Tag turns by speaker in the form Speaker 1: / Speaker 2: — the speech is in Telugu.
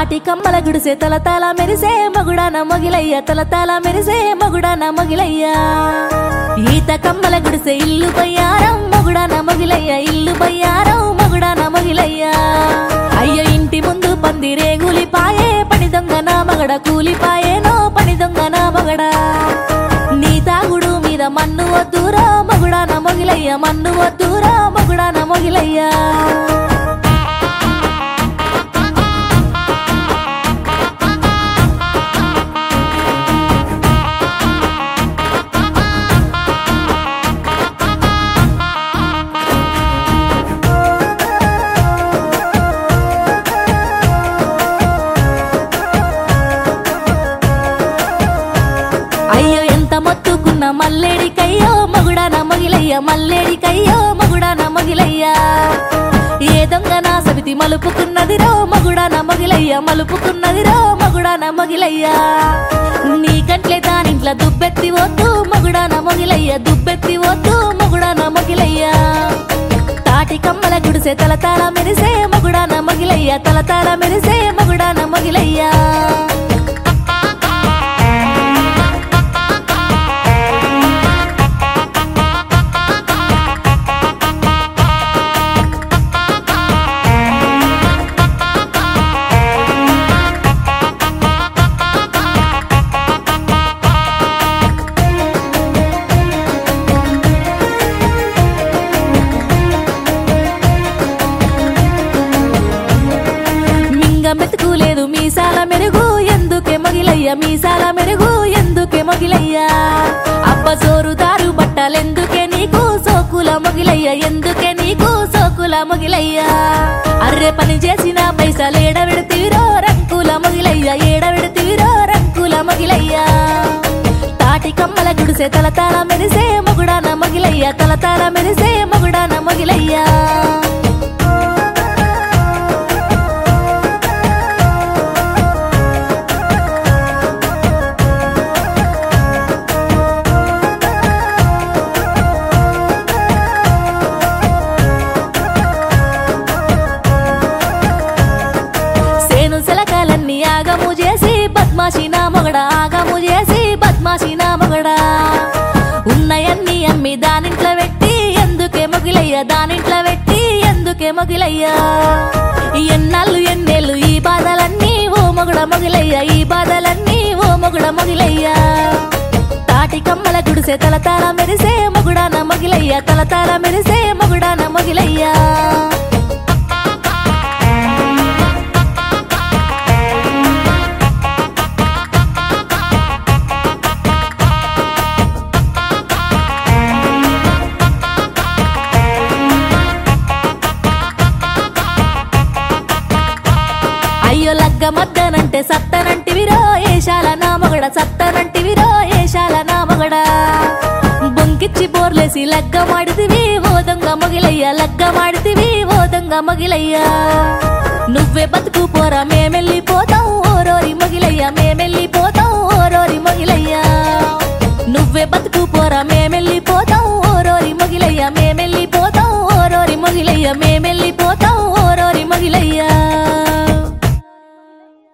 Speaker 1: తాటి కమ్మల గుడిసే తల తల మెరిసే మగుడాన మొగిలయ్య తల తల మెరిసే మగుడాన మొగిలయ్య ఈత కమ్మల గుడిసే ఇల్లు బయ్యారం మగుడాన మొగిలయ్య ఇల్లు బయ్యారం మగుడాన మొగిలయ్య అయ్యో ఇంటి ముందు పందిరే కూలిపాయే పని దొంగ నా మగడ కూలిపాయేనో పని దొంగ నా మగడ నీ తాగుడు మీద మన్ను వద్దురా మగుడాన మొగిలయ్య మన్ను వద్దురా మగుడాన మొగిలయ్య అయ్యో ఎంత మొత్తుకున్న మల్లేడికయ్యో మగుడాన మొగిలయ్య మల్లేడికయ్యో మగుడాన మొగిలయ్య ఏ దొంగ నా సవితి మలుపుకున్నదిరో మగుడాన మొగిలయ్య మలుపుకున్నదిరో మగుడాన మొగిలయ్య నీ కంట్లే దానింట్ల దుబ్బెత్తి వద్దు మగుడాన మొగిలయ్య దుబ్బెత్తి వద్దు మగుడాన మొగిలయ్య తాటి కమ్మల గుడిసే తల తాళ మెరిసే మగుడాన మొగిలయ్య తల తాళ మెరిసే మగుడాన మొగిలయ్య మింగ మెతుకులేదు మీసాల మెరుగు ఎందుకే మొగిలయ్య మీసాల మెరుగు ఎందుకే మొగిలయ్య అబ్బ సోరుదారు బట్టలెందుకే నీకు సోకుల మొగిలయ్య ఎందుకే నీకు సోకుల మొగిలయ్య అర్రే పని చేసిన పైసలేడ విడతీరో రంకుల మొగిలయ్య ఏడ విడతీరో రంకుల మొగిలయ్య తాటి కమ్మల గుడిసే తల తాళ మెరిసే మొగుడాన మొగిలయ్య తల తాళ మెరిసే మొగుడాన మొగిలయ్య సేను శలకాలన్నీ ఆగము చేసి బద్మాషి నా మొగడ ఆగము చేసి బద్మాషి నా మొగడ ఉన్నయన్నీ అమ్మి దానింట్లో పెట్టి ఎందుకే మొగిలయ్య దానింట్లో పెట్టి ఎందుకే మొగిలయ్య ఎన్నాళ్ళు ఎన్నేళ్ళు ఈ బాధలన్నీ ఓ మొగుడ మొగిలయ్య ఈ బాధలన్నీ ఓ మొగుడ మొగిలయ్య తాటి కమ్మల గుడిసే తల తాళ మెరిసే మొగుడాన మొగిలయ్య తల తాళ మెరిసే మొగుడాన మొగిలయ్య అయ్యో లగ్గ మద్దనంటే సత్తనంటివిరో ఏషాల నా మొగడ సత్తనంటివిరో ఏషాల నా మొగడ బొంకిచ్చి బోర్లేసి లగ్గ మాడితివి ఓ దొంగ మొగిలయ్య లగ్గ మాడితివి ఓ దొంగ మొగిలయ్య నువ్వే బతుకు పోరా మేమెళ్ళిపోతాం ఓరోరి మొగిలయ్య మేమెళ్ళిపోతాం ఓరోరి మొగిలయ్య నువ్వే బతుకు పోరా మేమెళ్ళిపోతాం ఓరోరి మొగిలయ్య మేమెళ్ళిపోతాం ఓరోరి మొగిలయ్య మేమెళ్ళిపోతాం